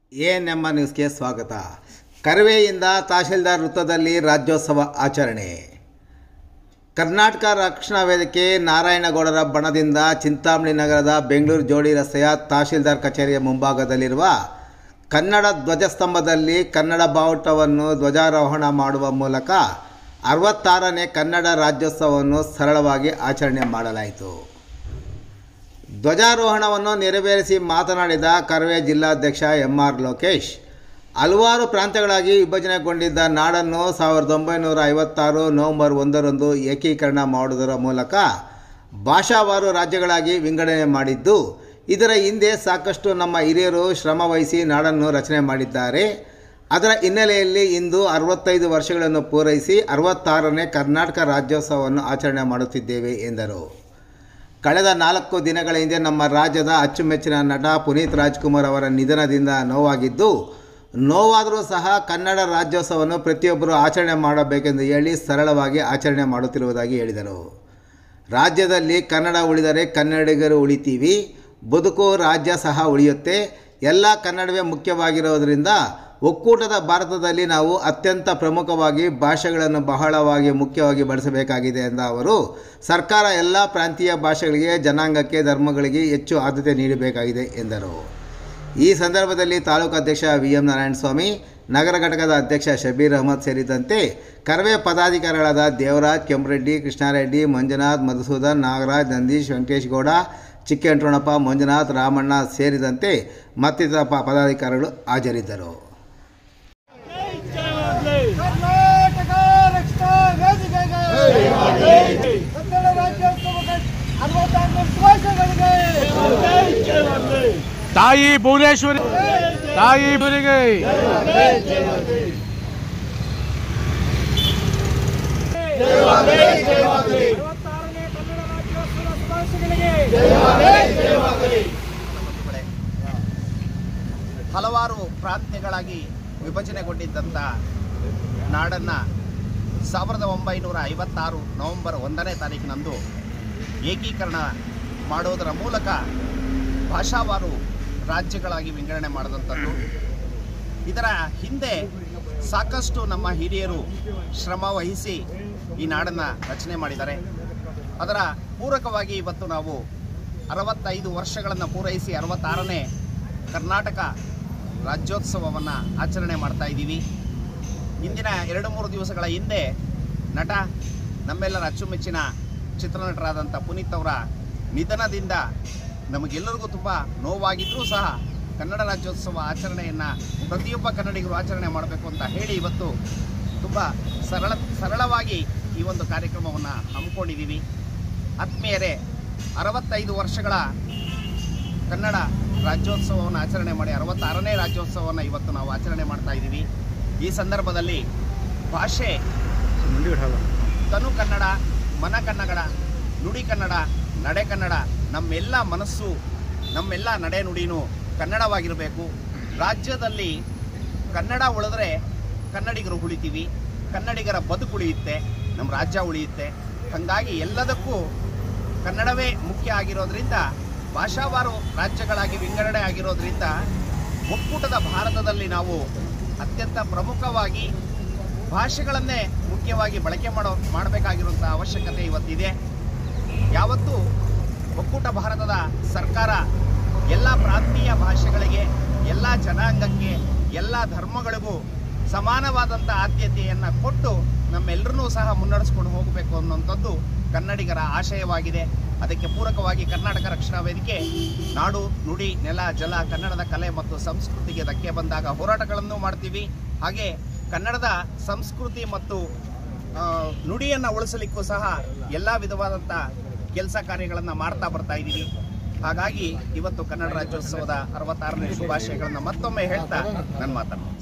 A ನಮ್ಮ ನ್ಯೂಸ್ಗೆ ಸ್ವಾಗತ ಕರವೆಯಿಂದ ತಹಶೀಲ್ದಾರ್ ವೃತ್ತದಲ್ಲಿ ರಾಜ್ಯೋತ್ಸವ ಆಚರಣೆ ಕರ್ನಾಟಕ ರಕ್ಷಣಾ ವೇದಿಕೆ ನಾರಾಯಣಗೌಡರ ಬಣದಿಂದ ಚಿಂತಾಮಣಿ ನಗರದ ಬೆಂಗಳೂರು ಜೋಡಿ ರಸ್ತೆಯ ತಹಶೀಲ್ದಾರ್ ಕಚೇರಿಯ ಮುಂಭಾಗದಲ್ಲಿರುವ ಕನ್ನಡ ಧ್ವಜಸ್ತಂಭದಲ್ಲಿ ಕನ್ನಡ ಬಾವುಟವನ್ನು ಧ್ವಜಾರೋಹಣ ಮಾಡುವ ಮೂಲಕ ಅರವತ್ತಾರನೇ ಕನ್ನಡ ರಾಜ್ಯೋತ್ಸವವನ್ನು ಸರಳವಾಗಿ ಆಚರಣೆ ಮಾಡಲಾಯಿತು ಧ್ವಜಾರೋಹಣವನ್ನು ನೆರವೇರಿಸಿ ಮಾತನಾಡಿದ ಕರವೇ ಜಿಲ್ಲಾಧ್ಯಕ್ಷ ಎಂ ಆರ್ ಲೋಕೇಶ್ ಹಲವಾರು ಪ್ರಾಂತ್ಯಗಳಾಗಿ ವಿಭಜನೆಗೊಂಡಿದ್ದ ನಾಡನ್ನು ಸಾವಿರದ ಒಂಬೈನೂರ ಐವತ್ತಾರು ನವೆಂಬರ್ ಒಂದರಂದು ಏಕೀಕರಣ ಮಾಡುವುದರ ಮೂಲಕ ಭಾಷಾವಾರು ರಾಜ್ಯಗಳಾಗಿ ವಿಂಗಡಣೆ ಮಾಡಿದ್ದು ಇದರ ಹಿಂದೆ ಸಾಕಷ್ಟು ನಮ್ಮ ಹಿರಿಯರು ಶ್ರಮವಹಿಸಿ ನಾಡನ್ನು ರಚನೆ ಮಾಡಿದ್ದಾರೆ ಅದರ ಹಿನ್ನೆಲೆಯಲ್ಲಿ ಇಂದು ಅರವತ್ತೈದು ವರ್ಷಗಳನ್ನು ಪೂರೈಸಿ ಅರವತ್ತಾರನೇ ಕರ್ನಾಟಕ ರಾಜ್ಯೋತ್ಸವವನ್ನು ಆಚರಣೆ ಮಾಡುತ್ತಿದ್ದೇವೆ ಎಂದರು ಕಳೆದ ನಾಲ್ಕು ದಿನಗಳ ಹಿಂದೆ ನಮ್ಮ ರಾಜ್ಯದ ಅಚ್ಚುಮೆಚ್ಚಿನ ನಟ ಪುನೀತ್ ರಾಜ್ಕುಮಾರ್ ಅವರ ನಿಧನದಿಂದ ನೋವಾಗಿದ್ದು ನೋವಾದರೂ ಸಹ ಕನ್ನಡ ರಾಜ್ಯೋತ್ಸವವನ್ನು ಪ್ರತಿಯೊಬ್ಬರು ಆಚರಣೆ ಮಾಡಬೇಕೆಂದು ಹೇಳಿ ಸರಳವಾಗಿ ಆಚರಣೆ ಮಾಡುತ್ತಿರುವುದಾಗಿ ಹೇಳಿದರು ರಾಜ್ಯದಲ್ಲಿ ಕನ್ನಡ ಉಳಿದರೆ ಕನ್ನಡಿಗರು ಉಳಿತೀವಿ ಬದುಕು ರಾಜ್ಯ ಸಹ ಉಳಿಯುತ್ತೆ ಎಲ್ಲ ಕನ್ನಡವೇ ಮುಖ್ಯವಾಗಿರೋದರಿಂದ ಒಕ್ಕೂಟದ ಭಾರತದಲ್ಲಿ ನಾವು ಅತ್ಯಂತ ಪ್ರಮುಖವಾಗಿ ಭಾಷೆಗಳನ್ನು ಬಹಳವಾಗಿ ಮುಖ್ಯವಾಗಿ ಬಳಸಬೇಕಾಗಿದೆ ಎಂದ ಅವರು ಸರ್ಕಾರ ಎಲ್ಲ ಪ್ರಾಂತೀಯ ಭಾಷೆಗಳಿಗೆ ಜನಾಂಗಕ್ಕೆ ಧರ್ಮಗಳಿಗೆ ಹೆಚ್ಚು ಆದ್ಯತೆ ನೀಡಬೇಕಾಗಿದೆ ಎಂದರು ಈ ಸಂದರ್ಭದಲ್ಲಿ ತಾಲೂಕು ಅಧ್ಯಕ್ಷ ವಿ ಎಂ ನಾರಾಯಣಸ್ವಾಮಿ ನಗರ ಘಟಕದ ಅಧ್ಯಕ್ಷ ಶಬೀರ್ ಅಹಮದ್ ಸೇರಿದಂತೆ ಕರವೇ ಪದಾಧಿಕಾರಿಗಳಾದ ದೇವರಾಜ್ ಕೆಂಪರೆಡ್ಡಿ ಕೃಷ್ಣಾರೆಡ್ಡಿ ಮಂಜುನಾಥ್ ಮಧುಸೂದನ್ ನಾಗರಾಜ್ ನಂದೀಶ್ ವೆಂಕಟೇಶ್ ಗೌಡ ಚಿಕ್ಕಂಟ್ರೋಣಪ್ಪ ಮಂಜುನಾಥ್ ರಾಮಣ್ಣ ಸೇರಿದಂತೆ ಮತ್ತಿತರ ಪ ಪದಾಧಿಕಾರಿಗಳು ಹಾಜರಿದ್ದರು ಕರ್ನಾಟಕ ರಕ್ಷಣಾ ವೇದಿಕೆಗೆ ಕನ್ನಡ ರಾಜ್ಯೋತ್ಸವಕ್ಕೆ ಅರವತ್ತಾರನೇ ಶುಭಾಶಯಗಳಿಗೆ ತಾಯಿ ಭುವನೇಶ್ವರಿ ತಾಯಿ ಬರಿಗೆ ಅರವತ್ತಾರನೇ ಕನ್ನಡ ರಾಜ್ಯೋತ್ಸವ ಶುಭಾಶಯಗಳಿಗೆ ಹಲವಾರು ಪ್ರಾಂತ್ಯಗಳಾಗಿ ವಿಭಜನೆಗೊಂಡಿದ್ದಂಥ ನಾಡನ್ನು ಸಾವಿರದ ಒಂಬೈನೂರ ಐವತ್ತಾರು ನವೆಂಬರ್ ಒಂದನೇ ತಾರೀಕಿನಂದು ಏಕೀಕರಣ ಮಾಡೋದರ ಮೂಲಕ ಭಾಷಾವಾರು ರಾಜ್ಯಗಳಾಗಿ ವಿಂಗಡಣೆ ಮಾಡಿದಂಥದ್ದು ಇದರ ಹಿಂದೆ ಸಾಕಷ್ಟು ನಮ್ಮ ಹಿರಿಯರು ಶ್ರಮ ವಹಿಸಿ ಈ ನಾಡನ್ನು ರಚನೆ ಮಾಡಿದ್ದಾರೆ ಅದರ ಪೂರಕವಾಗಿ ಇವತ್ತು ನಾವು ಅರವತ್ತೈದು ವರ್ಷಗಳನ್ನು ಪೂರೈಸಿ ಅರವತ್ತಾರನೇ ಕರ್ನಾಟಕ ರಾಜ್ಯೋತ್ಸವವನ್ನು ಆಚರಣೆ ಮಾಡ್ತಾ ಇದ್ದೀವಿ ಇಂದಿನ ಎರಡು ಮೂರು ದಿವಸಗಳ ಹಿಂದೆ ನಟ ನಮ್ಮೆಲ್ಲರ ಅಚ್ಚುಮೆಚ್ಚಿನ ಚಿತ್ರನಟರಾದಂಥ ಪುನೀತ್ ಅವರ ನಿಧನದಿಂದ ನಮಗೆಲ್ಲರಿಗೂ ತುಂಬ ನೋವಾಗಿದ್ದರೂ ಸಹ ಕನ್ನಡ ರಾಜ್ಯೋತ್ಸವ ಆಚರಣೆಯನ್ನು ಪ್ರತಿಯೊಬ್ಬ ಕನ್ನಡಿಗರು ಆಚರಣೆ ಮಾಡಬೇಕು ಅಂತ ಹೇಳಿ ಇವತ್ತು ತುಂಬ ಸರಳ ಸರಳವಾಗಿ ಈ ಒಂದು ಕಾರ್ಯಕ್ರಮವನ್ನು ಹಮ್ಮಿಕೊಂಡಿದ್ದೀವಿ ಆತ್ಮೀಯರೇ ಅರವತ್ತೈದು ವರ್ಷಗಳ ಕನ್ನಡ ರಾಜ್ಯೋತ್ಸವವನ್ನು ಆಚರಣೆ ಮಾಡಿ ಅರವತ್ತಾರನೇ ರಾಜ್ಯೋತ್ಸವವನ್ನು ಇವತ್ತು ನಾವು ಆಚರಣೆ ಮಾಡ್ತಾ ಇದ್ದೀವಿ ಈ ಸಂದರ್ಭದಲ್ಲಿ ಭಾಷೆ ತನು ಕನ್ನಡ ಮನ ಕನ್ನಡ ನುಡಿ ಕನ್ನಡ ನಡೆ ಕನ್ನಡ ನಮ್ಮೆಲ್ಲ ಮನಸ್ಸು ನಮ್ಮೆಲ್ಲ ನಡೆ ನುಡಿನೂ ಕನ್ನಡವಾಗಿರಬೇಕು ರಾಜ್ಯದಲ್ಲಿ ಕನ್ನಡ ಉಳಿದ್ರೆ ಕನ್ನಡಿಗರು ಉಳಿತೀವಿ ಕನ್ನಡಿಗರ ಬದುಕು ಉಳಿಯುತ್ತೆ ನಮ್ಮ ರಾಜ್ಯ ಉಳಿಯುತ್ತೆ ಹಾಗಾಗಿ ಎಲ್ಲದಕ್ಕೂ ಕನ್ನಡವೇ ಮುಖ್ಯ ಆಗಿರೋದ್ರಿಂದ ಭಾಷಾವಾರು ರಾಜ್ಯಗಳಾಗಿ ವಿಂಗಡಣೆ ಆಗಿರೋದ್ರಿಂದ ಒಕ್ಕೂಟದ ಭಾರತದಲ್ಲಿ ನಾವು ಅತ್ಯಂತ ಪ್ರಮುಖವಾಗಿ ಭಾಷೆಗಳನ್ನೇ ಮುಖ್ಯವಾಗಿ ಬಳಕೆ ಮಾಡೋ ಮಾಡಬೇಕಾಗಿರುವಂಥ ಅವಶ್ಯಕತೆ ಇವತ್ತಿದೆ ಯಾವತ್ತೂ ಒಕ್ಕೂಟ ಭಾರತದ ಸರ್ಕಾರ ಎಲ್ಲ ಪ್ರಾಂತೀಯ ಭಾಷೆಗಳಿಗೆ ಎಲ್ಲ ಜನಾಂಗಕ್ಕೆ ಎಲ್ಲ ಧರ್ಮಗಳಿಗೂ ಸಮಾನವಾದಂಥ ಆದ್ಯತೆಯನ್ನು ಕೊಟ್ಟು ನಮ್ಮೆಲ್ಲರನ್ನೂ ಸಹ ಮುನ್ನಡೆಸ್ಕೊಂಡು ಹೋಗಬೇಕು ಅನ್ನುವಂಥದ್ದು ಕನ್ನಡಿಗರ ಆಶಯವಾಗಿದೆ ಅದಕ್ಕೆ ಪೂರಕವಾಗಿ ಕರ್ನಾಟಕ ರಕ್ಷಣಾ ವೇದಿಕೆ ನಾಡು ನುಡಿ ನೆಲ ಜಲ ಕನ್ನಡದ ಕಲೆ ಮತ್ತು ಸಂಸ್ಕೃತಿಗೆ ಧಕ್ಕೆ ಬಂದಾಗ ಹೋರಾಟಗಳನ್ನು ಮಾಡ್ತೀವಿ ಹಾಗೆ ಕನ್ನಡದ ಸಂಸ್ಕೃತಿ ಮತ್ತು ಆ, ನುಡಿಯನ್ನು ಉಳಿಸಲಿಕ್ಕೂ ಸಹ ಎಲ್ಲ ವಿಧವಾದಂಥ ಕೆಲಸ ಕಾರ್ಯಗಳನ್ನು ಮಾಡ್ತಾ ಬರ್ತಾ ಇದ್ದೀವಿ ಹಾಗಾಗಿ ಇವತ್ತು ಕನ್ನಡ ರಾಜ್ಯೋತ್ಸವದ ಅರವತ್ತಾರನೇ ಶುಭಾಶಯಗಳನ್ನು ಮತ್ತೊಮ್ಮೆ ಹೇಳ್ತಾ ನನ್ನ ಮಾತನ್ನು